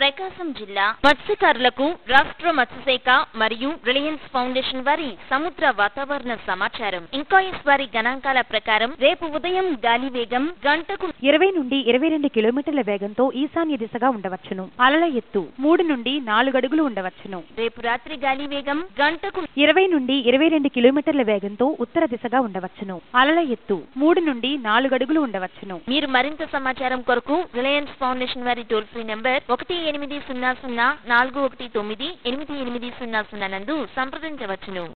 ప్రకాశం జిల్లా మత్స్యకారులకు రాష్ట్ర మత్స్యశాఖ మరియు రిలయన్స్ ఫౌండేషన్ వారి సముద్ర వాతావరణ సమాచారం ఇంకాయిస్ వారి గణాంకాల ప్రకారం రేపు ఉదయం గాలి వేగం గంటకు ఇరవై నుండి ఇరవై రెండు కిలోమీటర్ల వేగంతో ఈశాన్య దిశగా ఉండవచ్చును అలల ఎత్తు మూడు నుండి నాలుగు అడుగులు ఉండవచ్చును రేపు రాత్రి గాలి వేగం గంటకు ఇరవై నుండి ఇరవై రెండు కిలోమీటర్ల వేగంతో ఉత్తర దిశగా ఉండవచ్చును అలల ఎత్తు మూడు నుండి నాలుగు అడుగులు ఉండవచ్చును మీరు మరింత సమాచారం కొరకు రిలయన్స్ ఫౌండేషన్ వారి టోల్ ఫ్రీ నెంబర్ ఒకటి ఎనిమిది సున్నా సున్నా నాలుగు ఒకటి తొమ్మిది ఎనిమిది ఎనిమిది సున్నా సున్నా నందు సంప్రదించవచ్చును